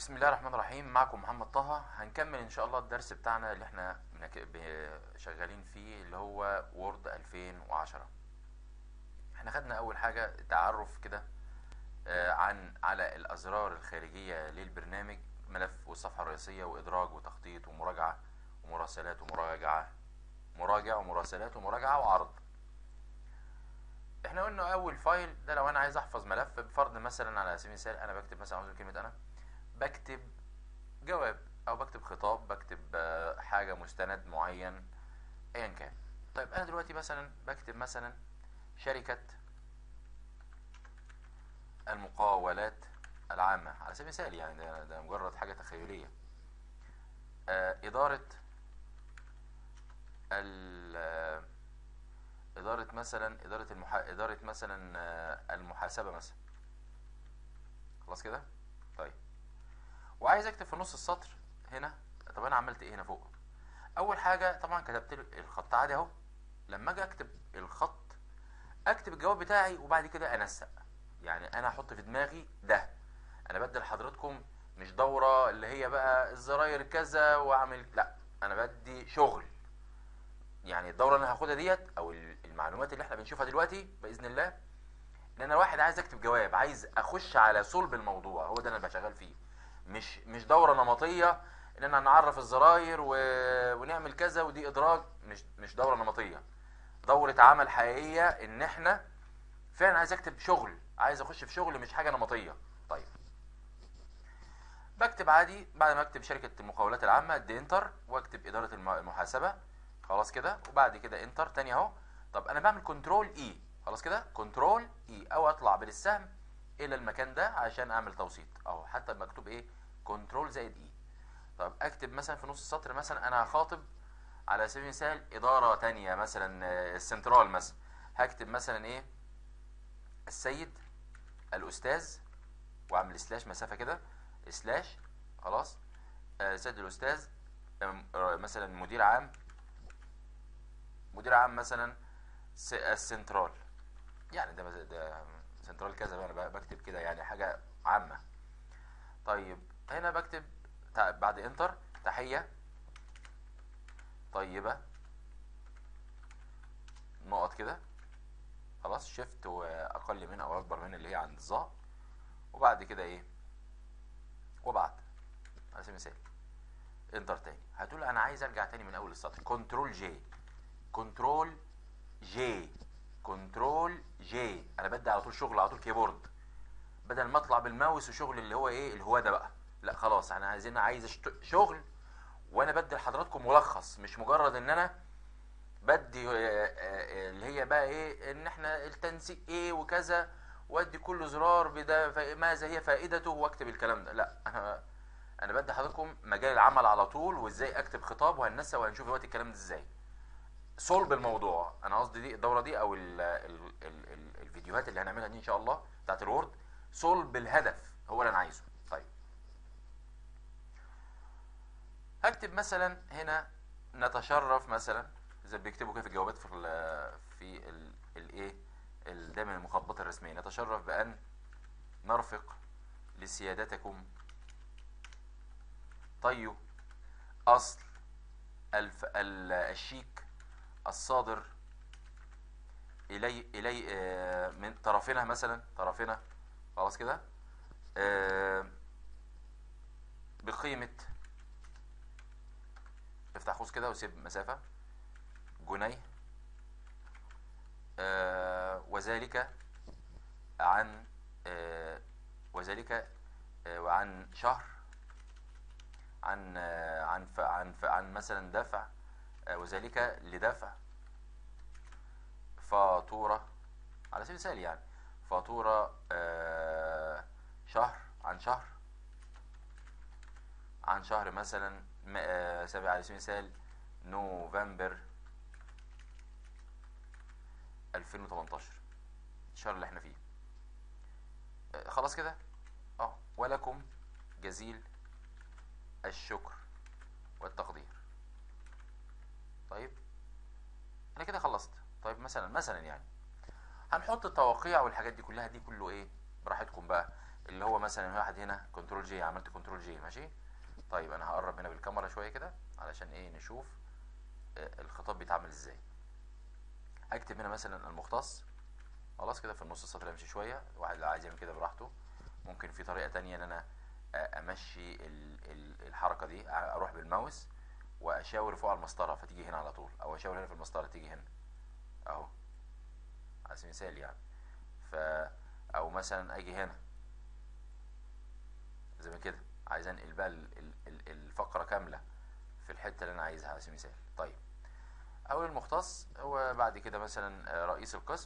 بسم الله الرحمن الرحيم معكم محمد طه هنكمل ان شاء الله الدرس بتاعنا اللي احنا بنك- ب- شغالين فيه اللي هو وورد 2010 احنا خدنا اول حاجة تعرف كده آه، عن على الازرار الخارجية للبرنامج ملف والصفحة الرئيسية وادراج وتخطيط ومراجعة ومراسلات ومراجعة مراجع ومراسلات ومراجعة وعرض احنا قلنا اول فايل ده لو انا عايز احفظ ملف بفرض مثلا على سبيل المثال انا بكتب مثلا عاوز كلمة انا بكتب جواب او بكتب خطاب بكتب آه، حاجة مستند معين ايا كان طيب انا دلوقتي مثلا بكتب مثلا شركة المقاولات العامة على سبيل المثال يعني ده, ده مجرد حاجة تخيلية آه، إدارة ال آه، إدارة مثلا إدارة المحا... إدارة مثلا آه، المحاسبة مثلا خلاص كده طيب وعايز اكتب في نص السطر هنا طب انا عملت ايه هنا فوق اول حاجه طبعا كتبت له الخط عادي اهو لما اجي اكتب الخط اكتب الجواب بتاعي وبعد كده انسق يعني انا احط في دماغي ده انا بدي لحضراتكم مش دوره اللي هي بقى الزراير كذا واعمل لا انا بدي شغل يعني الدوره اللي انا هاخدها ديت او المعلومات اللي احنا بنشوفها دلوقتي باذن الله ان انا واحد عايز اكتب جواب عايز اخش على صلب الموضوع هو ده اللي انا بشغال فيه مش مش دوره نمطيه ان انا نعرف الزراير و... ونعمل كذا ودي ادراج مش مش دوره نمطيه دوره عمل حقيقيه ان احنا فعلا عايز اكتب شغل عايز اخش في شغل مش حاجه نمطيه طيب بكتب عادي بعد ما اكتب شركه المقاولات العامه ادي انتر واكتب اداره الم- المحاسبه خلاص كده وبعد كده انتر تاني اهو طب انا بعمل كنترول اي خلاص كده كنترول اي او اطلع بالسهم الى المكان ده عشان اعمل توسيط اهو حتى مكتوب ايه كنترول زائد اي طب اكتب مثلا في نص السطر مثلا انا هخاطب على سبيل المثال اداره تانية مثلا آه، السنترال مثلا هكتب مثلا ايه السيد الاستاذ واعمل سلاش مسافه كده سلاش خلاص آه، سيد الاستاذ آم، آه، مثلا مدير عام مدير عام مثلا س- السنترال يعني ده ده سنترال كذا بقى انا بكتب كده يعني حاجه عامه طيب هنا بكتب تع- بعد انتر تحيه طيبه نقط كده خلاص شيفت واقل منها او اكبر منها اللي هي عند الظا وبعد كده ايه وبعد على سبيل المثال انتر تاني هتقول انا عايز ارجع تاني من اول السطر كنترول جي كنترول جي كنترول جي انا بدي على طول شغل على طول كيبورد بدل ما اطلع بالماوس وشغل اللي هو ايه الهواده بقى لا خلاص انا عايزين عايز أشت- شغل وانا بدي لحضراتكم ملخص مش مجرد ان انا بدي آه، آه، اللي هي بقى ايه ان احنا التنسيق ايه وكذا وادي كل زرار بدا فا- ماذا هي فائدته واكتب الكلام ده لا انا انا بدي حضراتكم مجال العمل على طول وازاي اكتب خطاب وهننسى وهنشوف دلوقتي الكلام ده ازاي صلب الموضوع انا قصدي دي الدوره دي او ال ال ال ال الفيديوهات اللي هنعملها دي ان شاء الله بتاعت الوورد صلب الهدف هو اللي انا عايزه طيب هكتب مثلا هنا نتشرف مثلا زي ما بيكتبوا كده في الجوابات في ال في ال- الايه ال- دايما المخططات الرسميه نتشرف بان نرفق لسيادتكم طيو اصل الف ال- الشيك الصادر الي الي آه، من طرفنا مثلا طرفنا خلاص كده آه، بقيمة افتح قوس كده وسيب مسافة جنيه آه، وذلك عن آه، وذلك آه، وعن شهر عن آه، عن ف- عن ف- عن مثلا دفع آه، وذلك لدفع فاتورة على سبيل المثال يعني فاتورة آه، شهر عن شهر عن شهر مثلا م- آه، سبع على سبيل المثال نوفمبر 2018 الشهر اللي احنا فيه آه، خلاص كده اه ولكم جزيل الشكر والتقدير طيب انا كده خلصت طيب مثلا مثلا يعني هنحط التوقيع والحاجات دي كلها دي كله ايه براحتكم بقى اللي هو مثلا واحد هنا كنترول جي عملت كنترول جي ماشي طيب انا هقرب هنا بالكاميرا شويه كده علشان ايه نشوف آه، الخطاب بيتعمل ازاي اكتب هنا مثلا المختص خلاص كده في النص السطر امشي شويه واحد لو عايز يعمل كده براحته ممكن في طريقه تانية ان انا آه، امشي ال- ال- الحركه دي اروح بالماوس واشاور فوق على المسطره فتيجي هنا على طول او اشاور هنا في المسطره تيجي هنا اهو على سبيل المثال يعني ف او مثلا اجي هنا زي ما كده عايز انقل بقى ال- ال- ال- الفقره كامله في الحته اللي انا عايزها على سبيل المثال طيب اول المختص هو بعد كده مثلا آه، رئيس القسم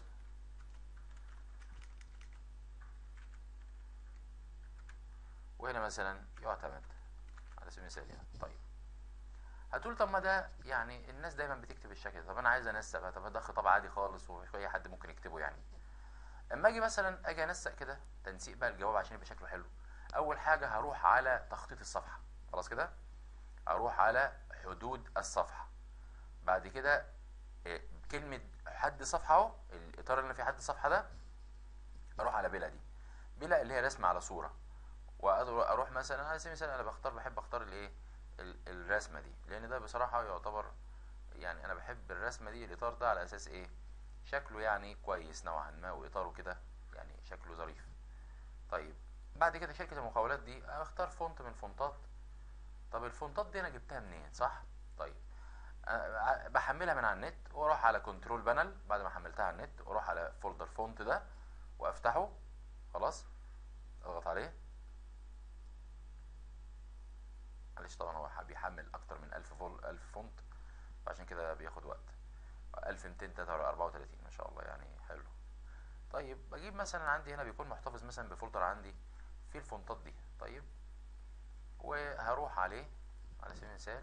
وهنا مثلا يعتمد على سبيل المثال يعني طيب هتقول طب ما ده يعني الناس دايما بتكتب الشكل ده طب انا عايز انسق بقى طب ده خطاب عادي خالص واي حد ممكن يكتبه يعني اما اجي مثلا اجي انسق كده تنسيق بقى الجواب عشان يبقى شكله حلو اول حاجه هروح على تخطيط الصفحه خلاص كده اروح على حدود الصفحه بعد كده إيه، كلمه حد صفحه اهو الاطار اللي فيه حد الصفحه ده اروح على بلا دي بلا اللي هي رسم على صوره واروح مثلا على سبيل المثال انا بختار بحب اختار الايه ال- الرسمه دي لان ده بصراحه يعتبر يعني انا بحب الرسمه دي الاطار ده على اساس ايه شكله يعني كويس نوعا ما واطاره كده يعني شكله ظريف طيب بعد كده شركه المقاولات دي اختار فونت من الفونتات طب الفونتات دي انا جبتها منين صح طيب أنا بحملها من على النت واروح على كنترول بانل بعد ما حملتها على النت واروح على فولدر فونت ده وافتحه خلاص اضغط عليه معلش طبعا هو بيحمل اكتر من 1000 فول 1000 فونت فعشان كده بياخد وقت 1234 ما شاء الله يعني حلو طيب بجيب مثلا عندي هنا بيكون محتفظ مثلا بفولدر عندي فيه الفونتات دي طيب وهروح عليه على سبيل المثال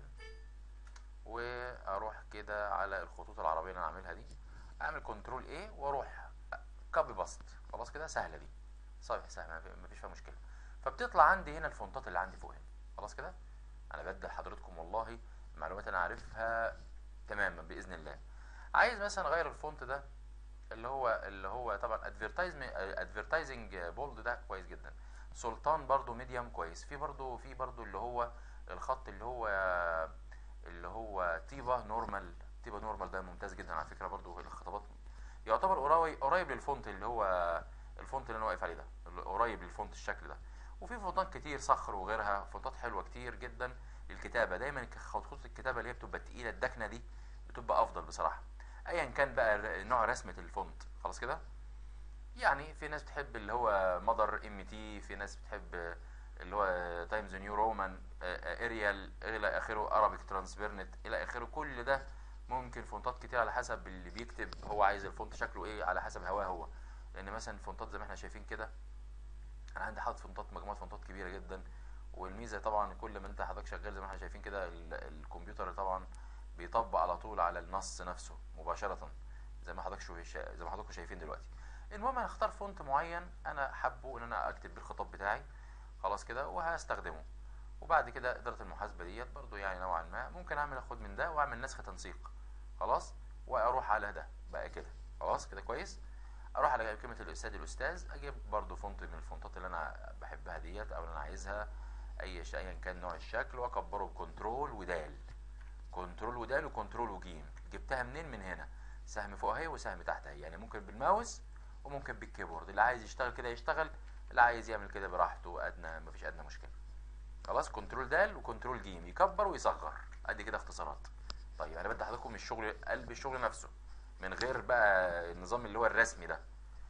واروح كده على الخطوط العربيه اللي انا عاملها دي اعمل كنترول ايه واروح كوبي باست خلاص كده سهله دي صحيح سهله مفيش فيها مشكله فبتطلع عندي هنا الفونتات اللي عندي فوق هنا خلاص كده انا بدي لحضرتكم والله معلومات انا عارفها تماما باذن الله عايز مثلا اغير الفونت ده اللي هو اللي هو طبعا ادفرتايزنج بولد ده كويس جدا سلطان برضو ميديوم كويس في برضو في برضو اللي هو الخط اللي هو اللي هو تيبا نورمال تيبا نورمال ده ممتاز جدا على فكره برضو الخطابات يعتبر قريب قريب للفونت اللي هو الفونت اللي انا واقف عليه ده اللي قريب للفونت الشكل ده وفي فونتات كتير صخر وغيرها فونتات حلوه كتير جدا للكتابه دايما خطوط الكتابه اللي هي بتبقى تقيله الدكنه دي بتبقى افضل بصراحه ايا كان بقى ر- نوع رسمه الفونت خلاص كده يعني في ناس بتحب اللي هو مادر ام تي في ناس بتحب اللي هو تايمز نيو رومان اريال الى اخره ارابيك ترانسبيرنت الى اخره كل ده ممكن فونتات كتير على حسب اللي بيكتب هو عايز الفونت شكله ايه على حسب هواه هو لان مثلا فونتات زي ما احنا شايفين كده انا عندي حاطط فونتات مجموعه فونتات كبيره جدا والميزه طبعا كل ما انت حضرتك شغال زي ما احنا شايفين كده ال- الكمبيوتر طبعا بيطبق على طول على النص نفسه مباشره زي ما حضرتك شو زي ما حضراتكم شايفين دلوقتي المهم انا اختار فونت معين انا حابه ان انا اكتب بيه الخطاب بتاعي خلاص كده وهستخدمه وبعد كده اداره المحاسبه ديت برضو يعني نوعا ما ممكن اعمل اخد من ده واعمل نسخ تنسيق خلاص واروح على ده بقى كده خلاص كده كويس اروح على كلمه الاستاذ الاستاذ اجيب برضو فونت من الفونتات اللي انا بحبها ديت او اللي انا عايزها اي شيء ايا كان نوع الشكل واكبره بكنترول ودال كنترول ودال وكنترول وجيم جبتها منين من هنا سهم فوق اهي وسهم تحت اهي يعني ممكن بالماوس وممكن بالكيبورد اللي عايز يشتغل كده يشتغل اللي عايز يعمل كده براحته ادنى مفيش ادنى مشكله خلاص كنترول دال وكنترول جيم يكبر ويصغر ادي كده اختصارات طيب انا بدي حضراتكم من الشغل قلب الشغل نفسه من غير بقى النظام اللي هو الرسمي ده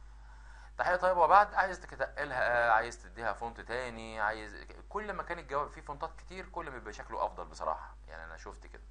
تحيه طيبه وبعد عايز تتقلها عايز تديها فونت تاني عايز كل ما كان الجواب فيه فونتات كتير كل ما بيبقى شكله افضل بصراحه يعني انا شفت كده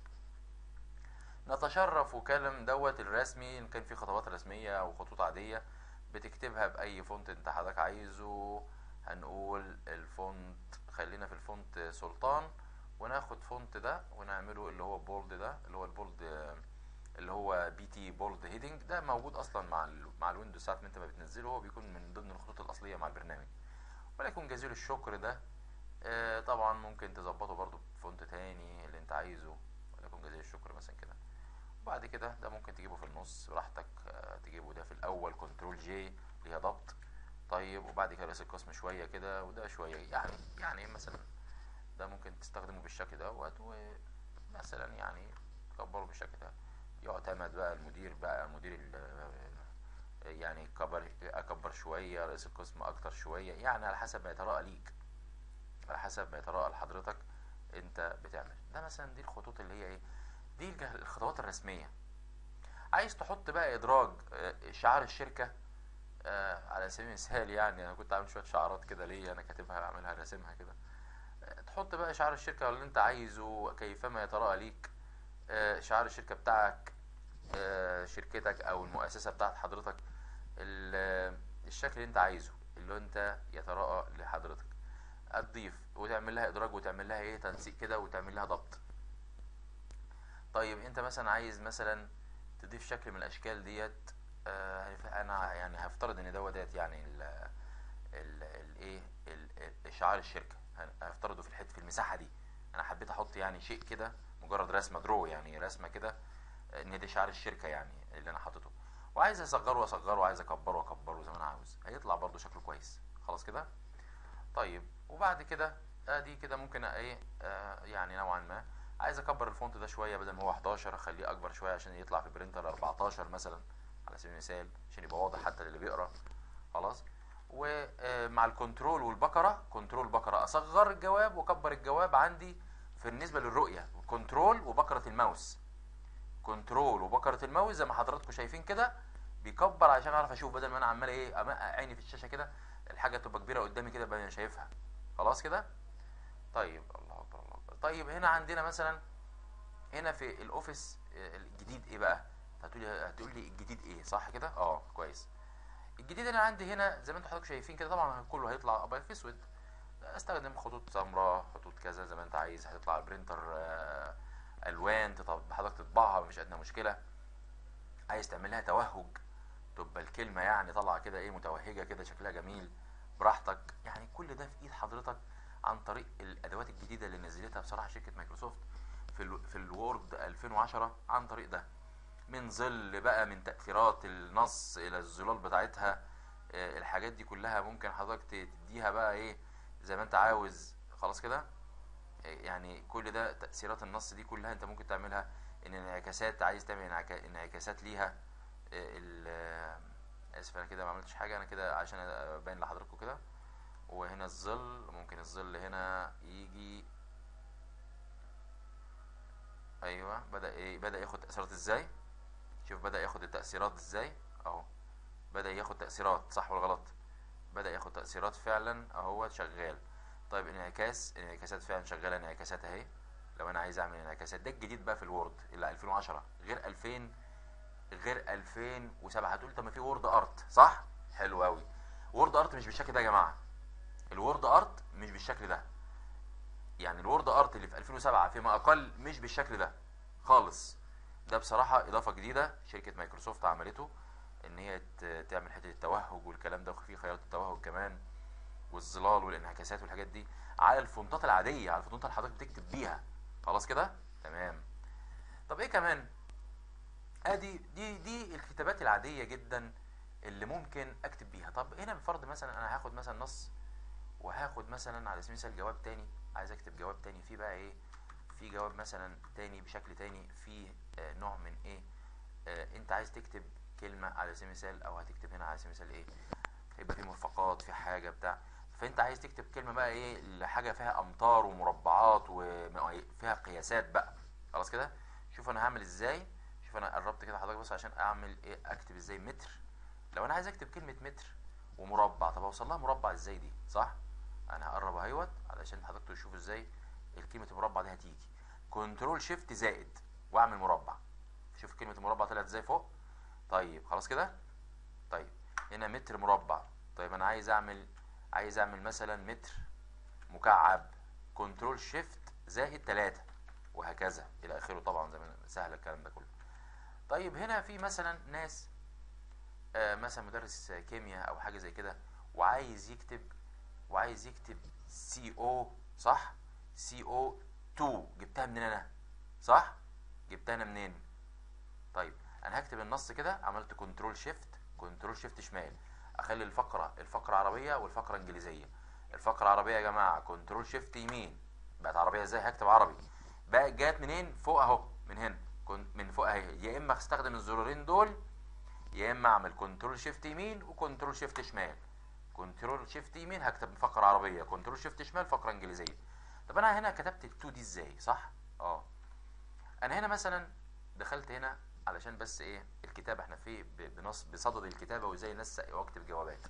نتشرف وكلام دوت الرسمي ان كان في خطوات رسميه او خطوط عاديه بتكتبها باي فونت انت حضرتك عايزه هنقول الفونت خلينا في الفونت سلطان وناخد فونت ده ونعمله اللي هو بولد ده اللي هو البولد اللي هو بي تي بولد هيدنج ده موجود اصلا مع ال مع الويندوز ساعه ما انت ما بتنزله هو بيكون من ضمن الخطوط الاصليه مع البرنامج ولكن جزيل الشكر ده آه، طبعا ممكن تظبطه برضو بفونت تاني اللي انت عايزه ولكن جزيل الشكر مثلا كده وبعد كده ده ممكن تجيبه في النص براحتك آه، تجيبه ده في الاول كنترول جي اللي هي ضبط طيب وبعد كده رئيس القسم شويه كده وده شويه يعني يعني مثلا ده ممكن تستخدمه بالشكل دوت ومثلا يعني تكبره بالشكل ده يعتمد بقى المدير بقى مدير ال- يعني كبر اكبر شويه رئيس القسم اكتر شويه يعني على حسب ما يتراءى ليك على حسب ما يتراءى لحضرتك انت بتعمل ده مثلا دي الخطوط اللي هي ايه دي الج- الخطوات الرسميه عايز تحط بقى ادراج آه، شعار الشركه آه، على سبيل المثال يعني انا كنت عامل شويه شعارات كده ليه انا كاتبها عاملها راسمها كده آه، تحط بقى شعار الشركه اللي انت عايزه كيفما يتراءى ليك آه، شعار الشركه بتاعك آه، شركتك او المؤسسه بتاعت حضرتك ال- الشكل اللي انت عايزه اللي انت يتراءى لحضرتك هتضيف وتعمل لها ادراج وتعمل لها ايه تنسيق كده وتعمل لها ضبط طيب انت مثلا عايز مثلا تضيف شكل من الاشكال ديت آه انا يعني هفترض ان دوت ديت يعني ال ال الايه ال- ال- شعار الشركه هفترضه في الحته في المساحه دي انا حبيت احط يعني شيء كده مجرد رسمه درو يعني رسمه كده ان دي شعار الشركه يعني اللي انا حاططه وعايز اصغره واصغره وعايز اكبره واكبره زي ما انا عاوز هيطلع برضو شكله كويس خلاص كده طيب وبعد كده ادي كده ممكن ايه آه يعني نوعا ما عايز اكبر الفونت ده شويه بدل ما هو 11 اخليه اكبر شويه عشان يطلع في برينتر 14 مثلا على سبيل المثال عشان يبقى واضح حتى للي بيقرا خلاص ومع الكنترول والبكره كنترول بكره اصغر الجواب واكبر الجواب عندي في بالنسبه للرؤيه كنترول وبكره الماوس كنترول وبكره الماوس زي ما حضراتكم شايفين كده بيكبر عشان اعرف اشوف بدل ما انا عمال ايه أمقق عيني في الشاشه كده الحاجه تبقى كبيره قدامي كده بقى انا شايفها خلاص كده طيب الله اكبر الله اكبر طيب هنا عندنا مثلا هنا في الاوفيس آه، الجديد ايه بقى هتقولي هتقول لي الجديد ايه صح كده اه كويس الجديد اللي عندي هنا زي ما انتم حضراتكم شايفين كده طبعا كله هيطلع ابيض في اسود استخدم خطوط سمراء خطوط كذا زي ما انت عايز هتطلع البرينتر آه، الوان تطب حضرتك تطبعها مفيش ادنى مشكله عايز تعمل لها توهج تبقى الكلمه يعني طالعه كده ايه متوهجه كده شكلها جميل براحتك يعني كل ده في ايد حضرتك عن طريق الادوات الجديده اللي نزلتها بصراحه شركه مايكروسوفت في ال في الوورد 2010 عن طريق ده من ظل بقى من تاثيرات النص الى الظلال بتاعتها آه، الحاجات دي كلها ممكن حضرتك ت- تديها بقى ايه زي ما انت عاوز خلاص كده آه، يعني كل ده تاثيرات النص دي كلها انت ممكن تعملها ان انعكاسات عايز تعمل انعكا- انعكاسات ليها آه، ال آه، اسف انا كده ما عملتش حاجه انا كده عشان ابين لحضراتكم كده وهنا الظل ممكن الظل هنا يجي ايوه بدا ايه بدا ياخد تاثيرات ازاي شوف بدا ياخد التاثيرات ازاي اهو بدا ياخد تاثيرات صح ولا غلط بدا ياخد تاثيرات فعلا اهو شغال طيب انعكاس انعكاسات فعلا شغاله انعكاسات اهي لو انا عايز اعمل انعكاسات ده الجديد بقى في الوورد اللي 2010 غير 2000 غير 2007 هتقول طب ما في وورد ارت صح حلو قوي وورد ارت مش بالشكل ده يا جماعه الوورد ارت مش بالشكل ده يعني الوورد ارت اللي في 2007 فيما اقل مش بالشكل ده خالص ده بصراحه اضافه جديده شركه مايكروسوفت عملته ان هي ت- تعمل حته التوهج والكلام ده وفي خيارات التوهج كمان والظلال والانعكاسات والحاجات دي على الفونتات العاديه على الفونتات اللي حضرتك بتكتب بيها خلاص كده تمام طب ايه كمان ادي دي دي الكتابات العاديه جدا اللي ممكن اكتب بيها طب هنا بفرض مثلا انا هاخد مثلا نص وهاخد مثلا على سبيل المثال جواب تاني عايز اكتب جواب تاني فيه بقى ايه في جواب مثلا تاني بشكل تاني فيه آه نوع من ايه آه انت عايز تكتب كلمه على سبيل المثال او هتكتب هنا على سبيل المثال ايه هيبقى في مرفقات في حاجه بتاع فانت عايز تكتب كلمه بقى ايه لحاجه فيها امتار ومربعات وفيها قياسات بقى خلاص كده شوف انا هعمل ازاي شوف انا قربت كده حضرتك بس عشان اعمل ايه اكتب ازاي متر لو انا عايز اكتب كلمه متر ومربع طب اوصل لها مربع ازاي دي صح انا هقرب اهوت علشان حضرتك تشوف ازاي الكلمه المربع دي هتيجي كنترول شيفت زائد واعمل مربع شوف كلمه المربع طلعت ازاي فوق طيب خلاص كده طيب هنا متر مربع طيب انا عايز اعمل عايز اعمل مثلا متر مكعب كنترول شيفت زائد 3 وهكذا الى اخره طبعا زي ما سهل الكلام ده كله طيب هنا في مثلا ناس آه مثلا مدرس كيمياء او حاجه زي كده وعايز يكتب وعايز يكتب سي او صح سي او 2 جبتها منين انا صح جبتها انا منين طيب انا هكتب النص كده عملت كنترول شيفت كنترول شيفت شمال اخلي الفقره الفقره عربيه والفقره انجليزيه الفقره عربيه يا جماعه كنترول شيفت يمين بقت عربيه ازاي هكتب عربي بقى جات منين فوق اهو من هنا كنت من فوق اهي يا اما استخدم الزرارين دول يا اما اعمل كنترول شيفت يمين وكنترول شيفت شمال كنترول شيفت يمين هكتب فقره عربيه كنترول شيفت شمال فقره انجليزيه طب انا هنا كتبت ال2 دي ازاي صح اه انا هنا مثلا دخلت هنا علشان بس ايه الكتابه احنا في ب- بنص بصدد الكتابه وازاي انسق واكتب جوابات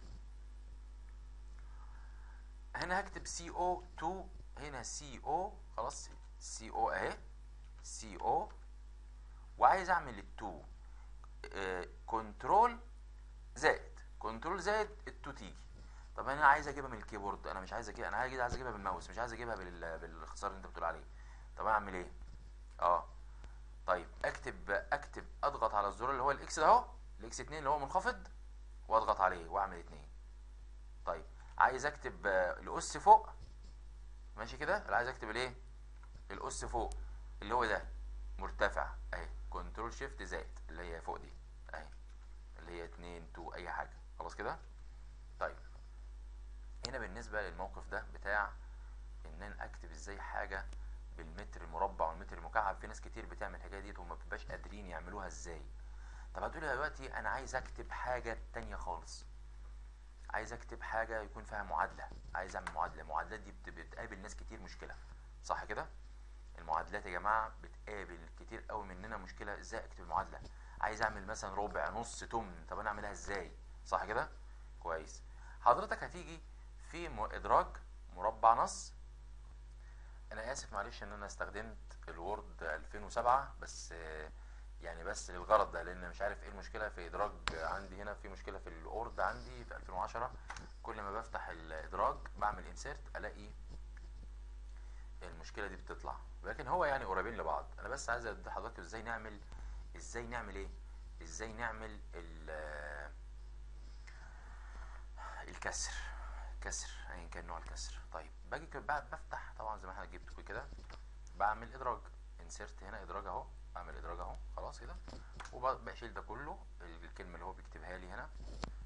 هنا هكتب سي او 2 هنا سي او خلاص سي او اهي سي او وعايز اعمل التو كنترول زائد كنترول زائد التو تيجي طب انا عايز اجيبها من الكيبورد انا مش عايز اجيبها انا عايز عايز اجيبها بالماوس مش عايز اجيبها بال... بالاختصار اللي انت بتقول عليه طب اعمل ايه اه طيب اكتب اكتب اضغط على الزرار اللي هو الاكس ده اهو الاكس 2 اللي هو منخفض واضغط عليه واعمل اتنين طيب عايز اكتب آه، الاس فوق ماشي كده اللي عايز اكتب الايه الاس فوق اللي هو ده مرتفع اهي كنترول شيفت زائد اللي هي فوق دي اهي اللي هي 2 2 اي حاجه خلاص كده طيب هنا بالنسبه للموقف ده بتاع ان انا اكتب ازاي حاجه بالمتر المربع والمتر المكعب في ناس كتير بتعمل الحكايه ديت وما بتبقاش قادرين يعملوها ازاي طب هتقولي دلوقتي انا عايز اكتب حاجه تانية خالص عايز اكتب حاجه يكون فيها معادله عايز اعمل معادله المعادلات دي بت- بتقابل ناس كتير مشكله صح كده المعادلات يا جماعه بتقابل كتير قوي مننا مشكله ازاي اكتب المعادله عايز اعمل مثلا ربع نص تمن طب انا اعملها ازاي صح كده كويس حضرتك هتيجي في م- ادراج مربع نص انا اسف معلش ان انا استخدمت الوورد 2007 بس آه، يعني بس للغرض ده لان مش عارف ايه المشكله في ادراج عندي هنا في مشكله في الوورد عندي في 2010 كل ما بفتح الادراج بعمل انسيرت الاقي المشكله دي بتطلع لكن هو يعني قريبين لبعض انا بس عايز ادي حضرتك ازاي نعمل ازاي نعمل ايه ازاي نعمل ال- الكسر كسر ايا كان نوع الكسر طيب باجي كده بعد بفتح طبعا زي ما احنا جبت كده بعمل ادراج انسيرت هنا ادراج اهو بعمل ادراج اهو خلاص كده وبشيل ده كله الكلمه اللي هو بيكتبها لي هنا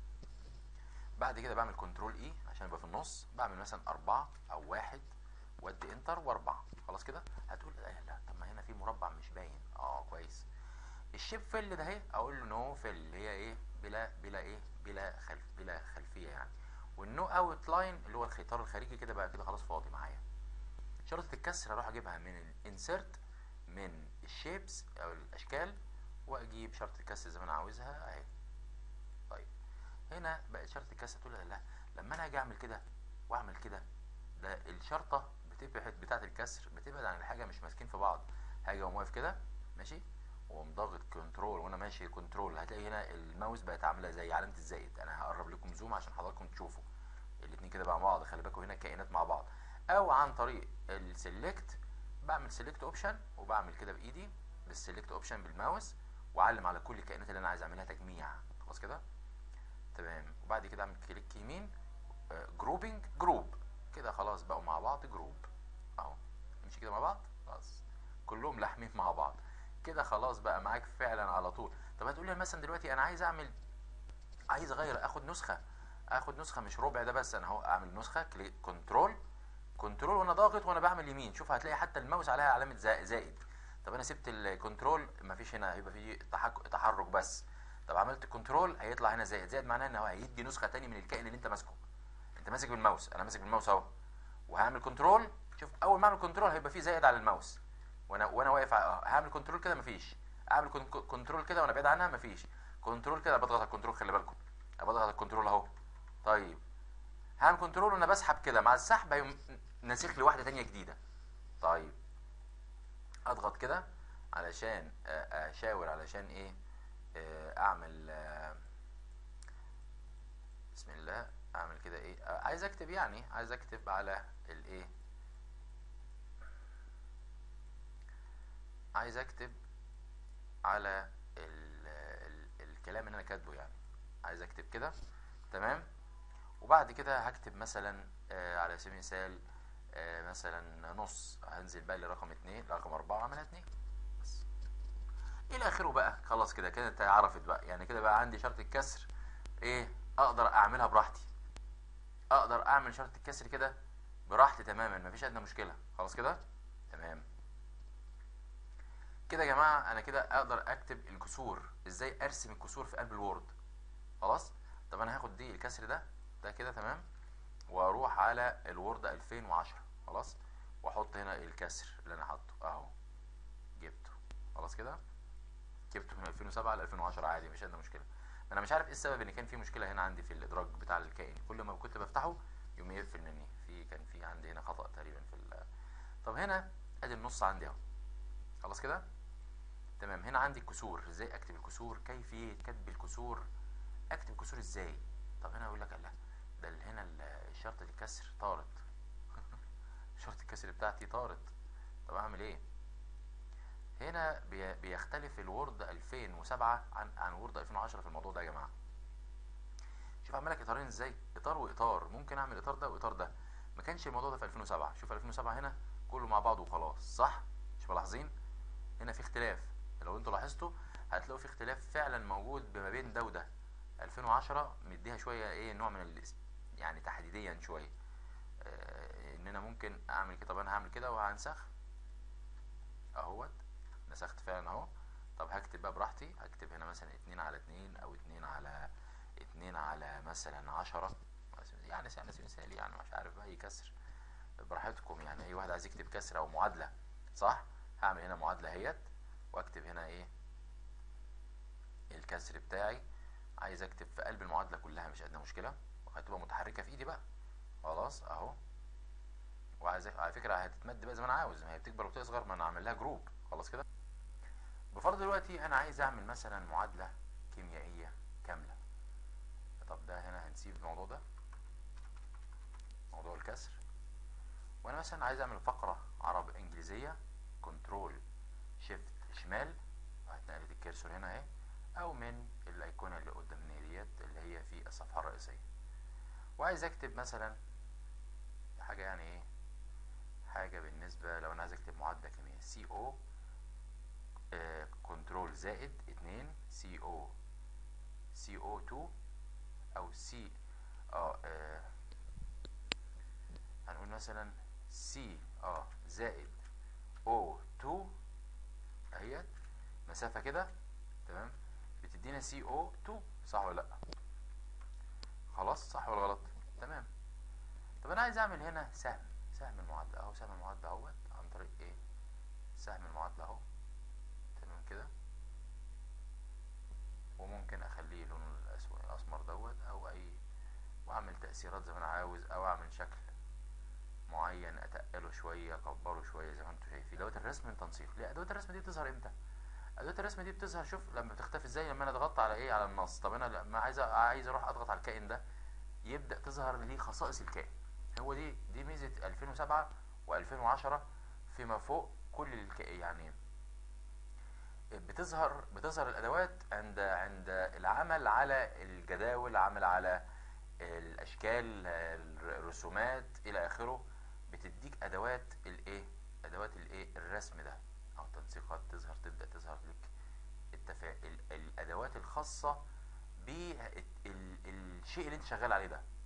بعد كده بعمل كنترول اي عشان يبقى في النص بعمل مثلا أربعة أو واحد وادي انتر وأربعة خلاص كده هتقول لا لا طب ما هنا في مربع مش باين اه كويس الشيب فيل ده اهي اقول له نو فيل اللي هي ايه بلا بلا ايه بلا خلف بلا خلفيه يعني والنو اوت لاين اللي هو الخيطار الخارجي كده بقى كده خلاص فاضي معايا شرطة الكسر هروح اجيبها من الانسيرت من الشيبس او الاشكال واجيب شرطة الكسر زي ما انا عاوزها اهي طيب هنا بقت شرطة الكسر تقول لا لا لما انا اجي اعمل كده واعمل كده ده الشرطة بتبعد بتاعة الكسر بتبعد عن الحاجة مش ماسكين في بعض حاجة اقوم واقف كده ماشي واقوم ضاغط كنترول وانا ماشي كنترول هتلاقي هنا الماوس بقت عاملة زي علامة الزائد انا هقرب لكم زوم عشان حضراتكم تشوفوا الاتنين كده مع بعض خلي بالكم هنا كائنات مع بعض او عن طريق السلكت بعمل سيلكت اوبشن وبعمل كده بايدي بالسيلكت اوبشن بالماوس واعلم على كل الكائنات اللي انا عايز اعملها تجميع خلاص كده تمام وبعد كده اعمل كليك يمين جروبنج جروب كده خلاص بقوا مع بعض جروب اهو نمشي كده مع بعض خلاص كلهم لاحمين مع بعض كده خلاص بقى معاك فعلا على طول طب هتقول لي مثلا دلوقتي انا عايز اعمل عايز اغير اخد نسخه اخد نسخه مش ربع ده بس انا اهو اعمل نسخه كليك كنترول كنترول وانا ضاغط وانا بعمل يمين شوف هتلاقي حتى الماوس عليها علامه زا- زائد طب انا سبت الكنترول مفيش هنا هيبقى في تحك... تحرك بس طب عملت كنترول هيطلع هنا زائد زائد معناه ان هو هيدي نسخه تاني من الكائن اللي انت ماسكه انت ماسك بالماوس انا ماسك بالماوس اهو وهعمل كنترول شوف اول ما اعمل كنترول هيبقى في زائد على الماوس وانا وانا واقف ع- هعمل كنترول كده مفيش اعمل كن- كنترول كده وانا بعيد عنها مفيش كنترول كده بضغط على الكنترول خلي بالكم أنا بضغط على الكنترول اهو طيب هعمل كنترول وانا بسحب كده مع السحب هيقوم ناسخ لي واحده تانية جديده طيب اضغط كده علشان آه، اشاور علشان ايه آه، اعمل آه، بسم الله اعمل كده ايه آه، عايز اكتب يعني عايز اكتب على الايه عايز اكتب على ال ال الكلام اللي انا كاتبه يعني عايز اكتب كده تمام وبعد كده هكتب مثلا آه على سبيل المثال آه مثلا نص هنزل بقى لرقم اتنين رقم اربعة اعملها اتنين بس الى اخره بقى خلاص كده كده انت عرفت بقى يعني كده بقى عندي شرط الكسر ايه اقدر اعملها براحتي اقدر اعمل شرط الكسر كده براحتي تماما مفيش ادنى مشكله خلاص كده تمام كده يا جماعه انا كده اقدر اكتب الكسور ازاي ارسم الكسور في قلب الوورد خلاص طب انا هاخد دي الكسر ده ده كده تمام واروح على الوورد 2010 خلاص واحط هنا الكسر اللي انا حاطه اهو جبته خلاص كده جبته من 2007 ل 2010 عادي مفيش ادنى مشكله انا مش عارف ايه السبب ان كان في مشكله هنا عندي في الادراج بتاع الكائن كل ما كنت بفتحه يقوم يقفل مني في كان في عندي هنا خطا تقريبا في ال... طب هنا ادي النص عندي اهو خلاص كده تمام هنا عندي الكسور ازاي اكتب الكسور كيفيه كتب الكسور اكتب الكسور ازاي طب هنا يقول لك لا ده ال- هنا ال- شرطه الكسر طارت شرطه الكسر بتاعتي طارت طب اعمل ايه هنا بي- بيختلف الوورد 2007 عن عن وورد 2010 في الموضوع ده يا جماعه شوف اعمل لك اطارين ازاي اطار واطار ممكن اعمل اطار ده واطار ده ما كانش الموضوع ده في 2007 شوف 2007 هنا كله مع بعضه وخلاص صح مش ملاحظين هنا في اختلاف لو انتوا لاحظتوا هتلاقوا في اختلاف فعلا موجود بما بين ده وده 2010 مديها شويه ايه نوع من ال يعني تحديديا شويه آه ان انا ممكن اعمل كده طب انا هعمل كده وهنسخ اهوت نسخت فعلا اهو طب هكتب بقى براحتي هكتب هنا مثلا اتنين على اتنين او اتنين على اتنين على مثلا عشرة يعني يعني مثالي يعني مش عارف بقى اي كسر براحتكم يعني اي واحد عايز يكتب كسر او معادلة صح هعمل هنا معادلة اهيت واكتب هنا ايه الكسر بتاعي عايز اكتب في قلب المعادلة كلها مش ادنى مشكلة وهتبقى متحركة في ايدي بقى خلاص اهو وعايز على فكرة هتتمد بقى زي ما انا عاوز ما هي بتكبر وتصغر ما انا اعمل لها جروب خلاص كده بفرض دلوقتي انا عايز اعمل مثلا معادلة كيميائية كاملة طب ده هنا هنسيب الموضوع ده موضوع الكسر وانا مثلا عايز اعمل فقرة عرب انجليزية كنترول شيفت شمال وهتنقلت الكرسور هنا اهي او من الايقونة اللي قدامنا ديت اللي هي في الصفحة الرئيسية وعايز اكتب مثلا حاجة يعني ايه حاجة بالنسبة لو انا عايز اكتب معادلة كيميائية سي او كنترول زائد اتنين سي او سي او 2 او سي اه آه، هنقول مثلا سي اه زائد او 2 اهيت مسافة كده تمام بتدينا سي او 2 صح ولا لا خلاص صح ولا غلط تمام طب انا عايز اعمل هنا سهم سهم المعادلة اهو سهم المعادلة اهوت عن طريق ايه سهم المعادلة اهو تمام كده وممكن اخليه لونه الاسود الاسمر دوت او اي واعمل تأثيرات زي ما انا عاوز او اعمل شكل معين اتقله شوية اكبره شوية زي ما انتم شايفين دوت الرسم من تنسيق ليه ادوات الرسم دي بتظهر امتى ادوات الرسم دي بتظهر شوف لما بتختفي ازاي لما انا ضغطت على ايه على النص طب انا لما عايز عايز اروح اضغط على الكائن ده يبدا تظهر لي خصائص الكائن هو دي دي ميزه 2007 و2010 فيما فوق كل الك... يعني بتظهر بتظهر الادوات عند عند العمل على الجداول عمل على الاشكال الرسومات الى اخره بتديك ادوات الايه ادوات الايه الرسم ده او تنسيقات تظهر تبدا تظهر لك التفا... ال... الادوات الخاصه بالشيء اللي انت شغال عليه ده